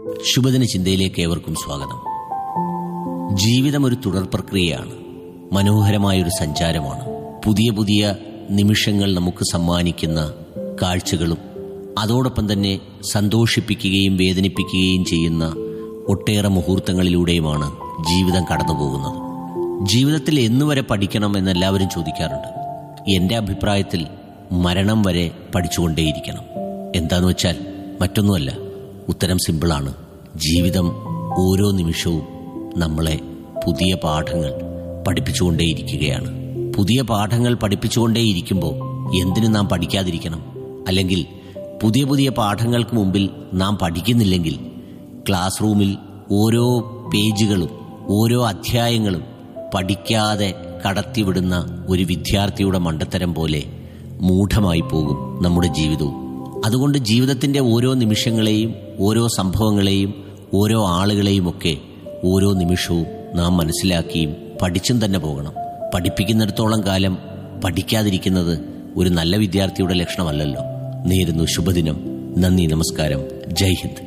ശുഭദിന ചിന്തയിലേക്ക് ഏവർക്കും സ്വാഗതം ജീവിതം ഒരു തുടർ പ്രക്രിയയാണ് മനോഹരമായൊരു സഞ്ചാരമാണ് പുതിയ പുതിയ നിമിഷങ്ങൾ നമുക്ക് സമ്മാനിക്കുന്ന കാഴ്ചകളും അതോടൊപ്പം തന്നെ സന്തോഷിപ്പിക്കുകയും വേദനിപ്പിക്കുകയും ചെയ്യുന്ന ഒട്ടേറെ മുഹൂർത്തങ്ങളിലൂടെയുമാണ് ജീവിതം കടന്നുപോകുന്നത് ജീവിതത്തിൽ എന്നുവരെ പഠിക്കണം എന്ന് എല്ലാവരും ചോദിക്കാറുണ്ട് എൻ്റെ അഭിപ്രായത്തിൽ മരണം വരെ പഠിച്ചുകൊണ്ടേയിരിക്കണം എന്താന്ന് വെച്ചാൽ മറ്റൊന്നുമല്ല ഉത്തരം സിമ്പിളാണ് ജീവിതം ഓരോ നിമിഷവും നമ്മളെ പുതിയ പാഠങ്ങൾ പഠിപ്പിച്ചുകൊണ്ടേയിരിക്കുകയാണ് പുതിയ പാഠങ്ങൾ പഠിപ്പിച്ചുകൊണ്ടേയിരിക്കുമ്പോൾ എന്തിനു നാം പഠിക്കാതിരിക്കണം അല്ലെങ്കിൽ പുതിയ പുതിയ പാഠങ്ങൾക്ക് മുമ്പിൽ നാം പഠിക്കുന്നില്ലെങ്കിൽ ക്ലാസ് റൂമിൽ ഓരോ പേജുകളും ഓരോ അധ്യായങ്ങളും പഠിക്കാതെ കടത്തിവിടുന്ന ഒരു വിദ്യാർത്ഥിയുടെ മണ്ടത്തരം പോലെ മൂഢമായി പോകും നമ്മുടെ ജീവിതവും അതുകൊണ്ട് ജീവിതത്തിന്റെ ഓരോ നിമിഷങ്ങളെയും ഓരോ സംഭവങ്ങളെയും ഓരോ ആളുകളെയും ഒക്കെ ഓരോ നിമിഷവും നാം മനസ്സിലാക്കിയും പഠിച്ചും തന്നെ പോകണം പഠിപ്പിക്കുന്നിടത്തോളം കാലം പഠിക്കാതിരിക്കുന്നത് ഒരു നല്ല വിദ്യാർത്ഥിയുടെ ലക്ഷണമല്ലല്ലോ നേരുന്നു ശുഭദിനം നന്ദി നമസ്കാരം ജയ് ഹിന്ദ്